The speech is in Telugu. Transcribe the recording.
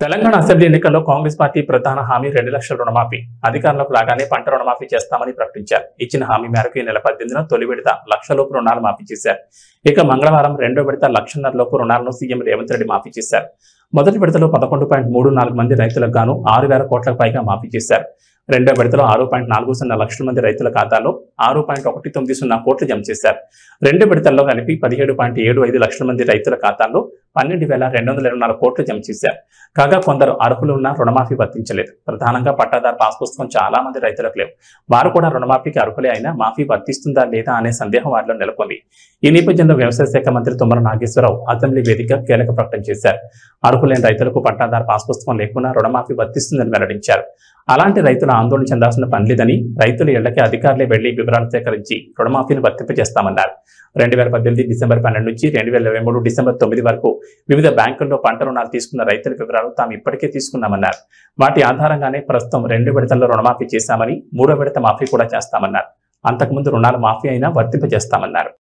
తెలంగాణ అసెంబ్లీ ఎన్నికల్లో కాంగ్రెస్ పార్టీ ప్రధాన హామీ రెండు లక్షల రుణమాఫీ అధికారంలోకి రాగానే పంట రుణమాఫీ చేస్తామని ప్రకటించారు ఇచ్చిన హామీ మేరకు ఈ నెల పద్దెనిమిదిన తొలి విడత లక్షలోపు రుణాలు మాఫీ చేశారు ఇక మంగళవారం రెండో విడత లక్షన్నర లోపు రుణాలను సీఎం రేవంత్ రెడ్డి మాఫీ చేశారు మొదటి విడతలో పదకొండు పాయింట్ మూడు నాలుగు మంది రైతులకు గాను ఆరు వేల కోట్లకు పైగా మాఫీ చేశారు రెండో విడతలో ఆరు పాయింట్ నాలుగు సున్నా లక్షల మంది రైతుల ఖాతాలో ఆరు పాయింట్ ఒకటి తొమ్మిది సున్నా కోట్లు జమ చేశారు రెండు విడతల్లో కలిపి పదిహేడు పాయింట్ ఏడు ఐదు లక్షల మంది రైతుల ఖాతాల్లో పన్నెండు వేల రెండు వందల ఇరవై నాలుగు కోట్లు జమ చేశారు కాగా కొందరు అర్హులు ఉన్న రుణమాఫీ వర్తించలేదు ప్రధానంగా పట్టాదారు పాస్ పుస్తకం చాలా మంది రైతులకు లేవు వారు కూడా రుణమాఫీకి అర్హులే అయినా మాఫీ వర్తిస్తుందా లేదా అనే సందేహం వారిలో నెలకొంది ఈ నేపథ్యంలో వ్యవసాయ శాఖ మంత్రి తుమ్మల నాగేశ్వరరావు అసెంబ్లీ వేదిక కీలక ప్రకటన చేశారు అర్హులైన రైతులకు పట్టాదారు పాస్ పుస్తకం లేకుండా రుణమాఫీ వర్తిస్తుందని వెల్లడించారు అలాంటి రైతులు ఆందోళన చెందాల్సిన పని లేదని రైతుల ఇళ్లకి అధికారులే వెళ్లి వివరాలు సేకరించి రుణమాఫీని వర్తింపజేస్తామన్నారు రెండు వేల పద్దెనిమిది డిసెంబర్ పన్నెండు నుంచి రెండు వేల ఇరవై మూడు డిసెంబర్ తొమ్మిది వరకు వివిధ బ్యాంకుల్లో పంట రుణాలు తీసుకున్న రైతుల వివరాలు తాము ఇప్పటికే తీసుకున్నామన్నారు వాటి ఆధారంగానే ప్రస్తుతం రెండు విడతల్లో రుణమాఫీ చేశామని మూడో విడత మాఫీ కూడా చేస్తామన్నారు అంతకుముందు రుణాలు మాఫీ అయినా వర్తింపజేస్తామన్నారు